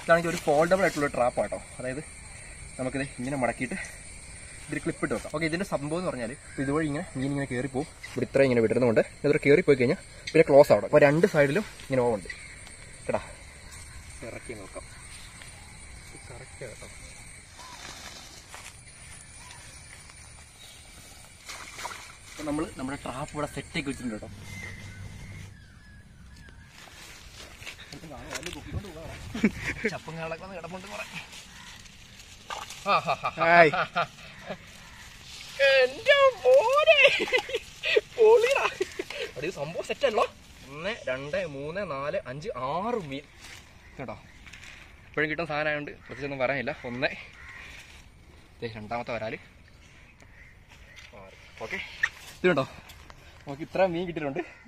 ഇതാണെങ്കിൽ ഒരു ഫോൾഡബിൾ ആയിട്ടുള്ള ട്രാപ്പ് ആട്ടോ അതായത് നമുക്കിത് ഇങ്ങനെ മടക്കിയിട്ട് ഇതിൽ ക്ലിപ്പ് ഇട്ട് വെക്കാം ഓക്കെ ഇതിന്റെ സംഭവം എന്ന് പറഞ്ഞാൽ ഇതുവഴി ഇങ്ങനെ മീൻ ഇങ്ങനെ കയറി പോകും ഇവിടെ ഇത്ര ഇങ്ങനെ വിടുന്നുണ്ട് ഇതൊരു കയറി പോയി കഴിഞ്ഞാൽ പിന്നെ ക്ലോസ് ആവണം അപ്പോൾ രണ്ട് സൈഡിലും ഇങ്ങനെ ഓവുണ്ട് കേട്ടാ ഇറക്കി നോക്കാം കറക്റ്റ് കേട്ടോ അപ്പോൾ നമ്മൾ നമ്മുടെ ട്രാപ്പ് ഇവിടെ സെറ്റ് ആക്കി വെച്ചിട്ടുണ്ട് കേട്ടോ ചപ്പങ്ങളൊക്കെ വന്ന് കിടപ്പുണ്ട് കുറെ ഹായ് എന്റെ മോനെ പൊളിടാ അത് ഈ സംഭവം സെറ്റല്ലോ ഒന്ന് രണ്ട് മൂന്ന് നാല് അഞ്ച് ആറ് മീൻ കേട്ടോ ഇപ്പോഴും കിട്ടുന്ന സാധനമായതുകൊണ്ട് പ്രത്യേകിച്ചൊന്നും പറയാനില്ല ഒന്ന് ദേ രണ്ടാമത്തെ വരാല് ഓക്കെ ഇത് കേട്ടോ നമുക്ക് ഇത്ര മീൻ കിട്ടിയിട്ടുണ്ട്